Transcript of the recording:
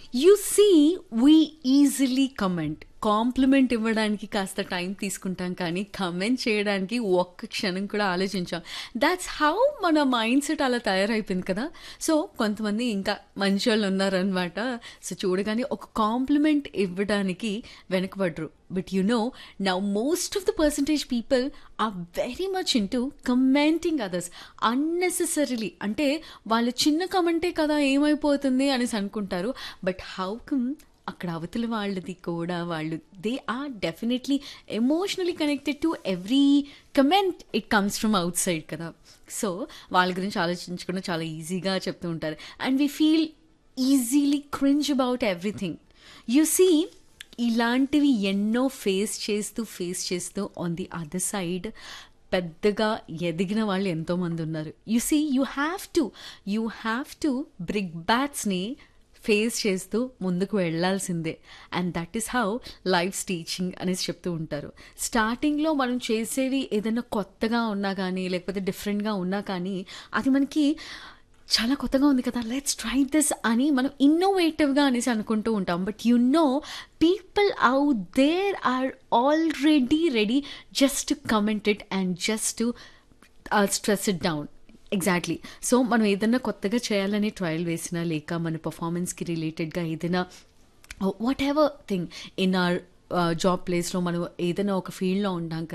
you see we easily comment compliment ఇవ్వడానికి కాస్త time తీసుకుంటాం కానీ కమెంట్ చేయడానికి ఒక్క క్షణం కూడా ఆలోచించాం దాట్స్ హౌ మన మైండ్ సెట్ అలా తయారైపోయింది కదా సో కొంతమంది ఇంకా మంచి వాళ్ళు ఉన్నారనమాట సో చూడగానే ఒక కాంప్లిమెంట్ ఇవ్వడానికి వెనకబడ్రు but you know now most of the percentage people are very much into commenting others unnecessarily అంటే వాళ్ళ చిన్న కమెంటే కదా ఏమైపోతుంది అనేసి అనుకుంటారు బట్ హౌ కమ్ అక్కడ అవతల వాళ్ళది కూడా వాళ్ళు they are definitely emotionally connected to every comment it comes from outside కదా సో వాళ్ళ గురించి ఆలోచించకుండా చాలా ఈజీగా చెప్తూ ఉంటారు and we feel easily cringe about everything you see ఇలాంటివి ఎన్నో ఫేస్ చేస్తూ ఫేస్ చేస్తూ ఆన్ ది అదర్ సైడ్ పెద్దగా ఎదిగిన వాళ్ళు ఎంతోమంది ఉన్నారు you see you have to you have to brick బ్యాట్స్ని ఫేస్ చేస్తూ ముందుకు వెళ్ళాల్సిందే and that is how life teaching అనేసి చెప్తూ ఉంటారు స్టార్టింగ్లో మనం చేసేవి ఏదైనా కొత్తగా ఉన్నా కానీ లేకపోతే డిఫరెంట్గా ఉన్నా కానీ అది మనకి చాలా కొత్తగా ఉంది కదా లెట్స్ ట్రై దిస్ అని మనం ఇన్నోవేటివ్గా అనేసి అనుకుంటూ ఉంటాం but you know people out there are already ready just to comment it and just to stress it down exactly so మనం ఏదైనా కొత్తగా చేయాలని ట్రయల్ వేసినా లేక మన పర్ఫార్మెన్స్కి రిలేటెడ్గా ఏదైనా whatever thing in our job ప్లేస్లో మనం ఏదైనా ఒక ఫీల్డ్లో ఉంటాం కదా